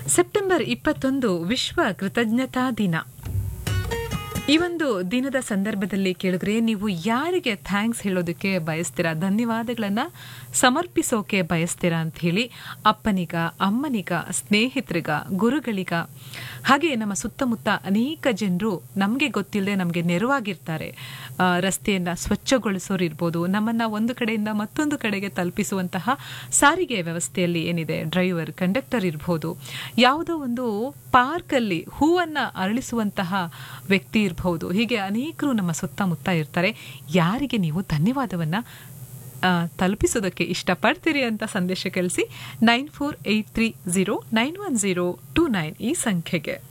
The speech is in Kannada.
ಸೆಪ್ಟೆಂಬರ್ ಇಪ್ಪತ್ತೊಂದು ವಿಶ್ವ ಕೃತಜ್ಞತಾ ದಿನ ಈ ಒಂದು ದಿನದ ಸಂದರ್ಭದಲ್ಲಿ ಕೇಳಿದ್ರೆ ನೀವು ಯಾರಿಗೆ ಥ್ಯಾಂಕ್ಸ್ ಹೇಳೋದಕ್ಕೆ ಬಯಸ್ತೀರಾ ಧನ್ಯವಾದಗಳನ್ನ ಸಮರ್ಪಿಸೋಕೆ ಬಯಸ್ತೀರಾ ಅಂತ ಹೇಳಿ ಅಪ್ಪನಿಗ ಅಮ್ಮನಿಗ ಸ್ನೇಹಿತರಿಗ ಗುರುಗಳಿಗ ಹಾಗೆ ನಮ್ಮ ಸುತ್ತಮುತ್ತ ಅನೇಕ ಜನರು ನಮಗೆ ಗೊತ್ತಿಲ್ಲದೆ ನಮಗೆ ನೆರವಾಗಿರ್ತಾರೆ ಆ, ರಸ್ತೆಯನ್ನ ಸ್ವಚ್ಛಗೊಳಿಸೋರು ಇರ್ಬೋದು ನಮ್ಮನ್ನ ಒಂದು ಕಡೆಯಿಂದ ಮತ್ತೊಂದು ಕಡೆಗೆ ತಲುಪಿಸುವಂತಹ ಸಾರಿಗೆ ವ್ಯವಸ್ಥೆಯಲ್ಲಿ ಏನಿದೆ ಡ್ರೈವರ್ ಕಂಡಕ್ಟರ್ ಇರ್ಬೋದು ಯಾವುದೋ ಒಂದು ಪಾರ್ಕಲ್ಲಿ ಹೂವನ್ನ ಅರಳಿಸುವಂತಹ ವ್ಯಕ್ತಿ ಇರಬಹುದು ಹೀಗೆ ಅನೇಕರು ನಮ್ಮ ಸುತ್ತಮುತ್ತ ಇರ್ತಾರೆ ಯಾರಿಗೆ ನೀವು ಧನ್ಯವಾದವನ್ನ ಆ, ತಲುಪಿಸೋದಕ್ಕೆ ಇಷ್ಟಪಡ್ತೀರಿ ಅಂತ ಸಂದೇಶ ಕಳಿಸಿ nine four eight three zero nine one zero two nine ಈ ಸಂಖ್ಯೆಗೆ